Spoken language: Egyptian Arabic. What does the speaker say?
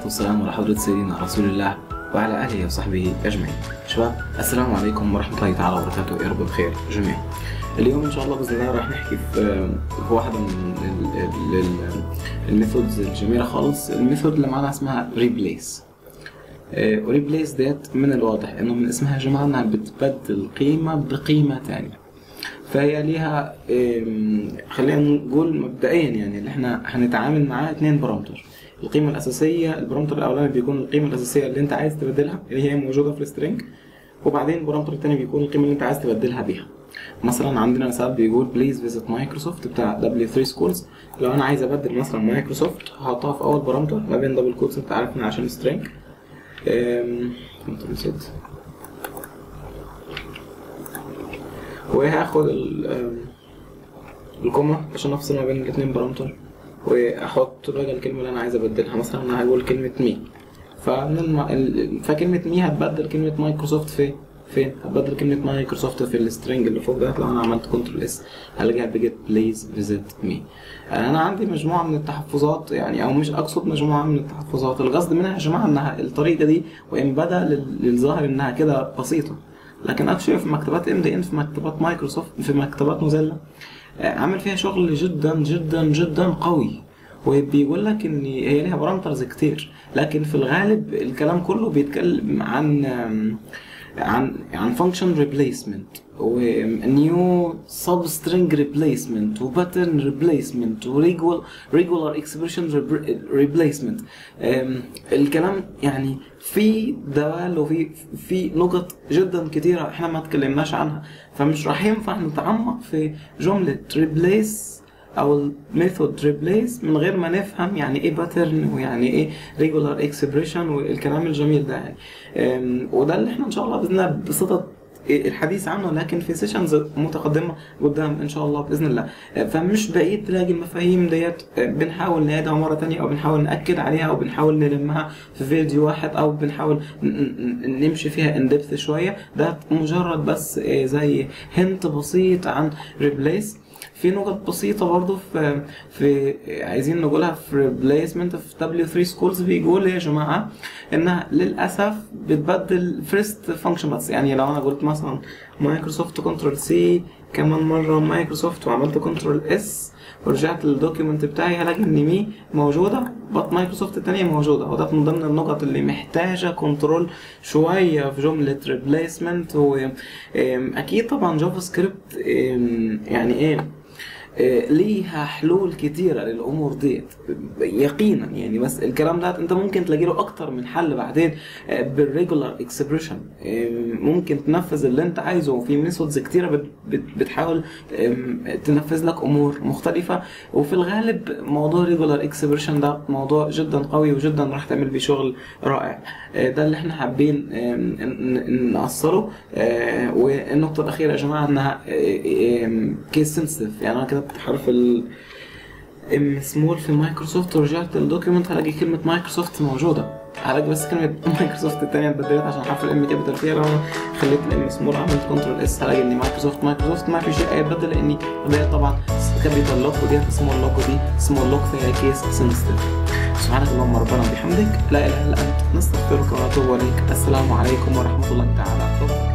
والسلام على حضرة سيدنا رسول الله وعلى آله وصحبه أجمعين شباب السلام عليكم ورحمة الله تعالى وبركاته يا رب بخير جميعا اليوم إن شاء الله بإذن الله راح نحكي في في واحدة من ال- ال- الميثودز الجميلة خالص الميثود اللي معانا اسمها ريبليس وريبليس ديت من الواضح انه من اسمها يا جماعه انها بتبدل قيمه بقيمه تانية فهي ليها آم، خلينا نقول مبدئيا يعني اللي احنا هنتعامل معاها اتنين بارامتر القيمه الاساسيه البارامتر الاولاني بيكون القيمه الاساسيه اللي انت عايز تبدلها اللي هي موجوده في السترنج وبعدين البارامتر التاني بيكون القيمه اللي انت عايز تبدلها بيها مثلا عندنا مثال بيقول بليز فيزيت مايكروسوفت بتاع W3 سكولز لو انا عايز ابدل مثلا مايكروسوفت هحطها في اول بارامتر ما بين دبل كوتس انت عارف ان عشان سترينج كنترول زد وهاخد ال- آم، الكوما عشان افصل ما بين الاثنين بارامتر واحط بقى الكلمه اللي انا عايز ابدلها مثلا انا هقول كلمه مي فمن الم... ال- فكلمه مي هتبدل كلمه مايكروسوفت في فين؟ هتبدل كلمة مايكروسوفت في السترنج اللي فوق ده لو انا عملت كنترول اس هلاقيها بجيت بليز فيزيت مي انا عندي مجموعة من التحفظات يعني او مش اقصد مجموعة من التحفظات القصد منها يا جماعة انها الطريقة دي وان بدا لل- للظاهر انها كده بسيطة لكن اكشلي في مكتبات ام دي ان في مكتبات مايكروسوفت في مكتبات موزيلا آه، عامل فيها شغل جدا جدا جدا قوي وبيقول لك ان هي ليها بارامترز كتير لكن في الغالب الكلام كله بيتكلم عن آم، عن عن فانكشن ريبليسمنت ونيو سب سترينج ريبليسمنت وباترن ريبليسمنت وريجولار ريجولار اكسبريشن ريبليسمنت الكلام يعني في دوال وفي في نقط جدا كتيره احنا ما تكلمناش عنها فمش راح ينفع نتعمق في جمله ريبليس او الميثود ريبليس من غير ما نفهم يعني ايه باترن ويعني ايه ريجولار اكسبريشن والكلام الجميل ده يعني أم، وده اللي احنا ان شاء الله باذن الله بصدد الحديث عنه لكن في سيشنز متقدمه قدام ان شاء الله باذن الله فمش بعيد تلاقي المفاهيم ديت بنحاول نعيدها مره تانية او بنحاول ناكد عليها او بنحاول نلمها في فيديو واحد او بنحاول ن- ن- نمشي فيها ان ديبث شويه ده مجرد بس زي هنت بسيط عن ريبليس في نقط بسيطة برضو في في عايزين نقولها في ريبليسمنت في W3 سكولز بيقول يا جماعة انها للأسف بتبدل فيرست فانكشن بس يعني لو انا قلت مثلا مايكروسوفت كنترول سي كمان مرة مايكروسوفت وعملت كنترول اس ورجعت للدوكيمنت بتاعي هلاقي ان مي موجودة بط مايكروسوفت التانية موجودة وده من ضمن النقط اللي محتاجة كنترول شوية في جملة ريبليسمنت وأكيد طبعا جافا سكريبت أم، يعني ايه آه، ليها حلول كتيرة للأمور ديت يقينا يعني بس الكلام ده أنت ممكن تلاقي له أكتر من حل بعدين بالريجولار اكسبريشن ممكن تنفذ اللي أنت عايزه وفي ميثودز كتيرة بت- بت- بتحاول آم، تنفذ لك أمور مختلفة وفي الغالب موضوع ريجولار اكسبريشن ده موضوع جدا قوي وجدا راح تعمل بيه شغل رائع آه، ده اللي احنا حابين آم، ن- ن- نأصله آه، والنقطة الأخيرة يا جماعة إنها كيس سنسيتيف يعني أنا كتبت حرف ال ام سمول في مايكروسوفت ورجعت للدوكيمنت هلاقي كلمة مايكروسوفت موجودة هلاقي بس كلمة مايكروسوفت التانية اتبدلت عشان حرف الام كابيتال فيها لو انا خليت الام سمول عملت كنترول اس هلاقي ان مايكروسوفت مايكروسوفت ما في شيء هيتبدل لاني ده طبعا كابيتال لوك ودي سمول لوك ودي سمول لوك فيها كيس سنسيتيف سبحانك اللهم ربنا وبحمدك لا اله الا انت نستغفرك ونتوب اليك السلام عليكم ورحمة الله تعالى وبركاته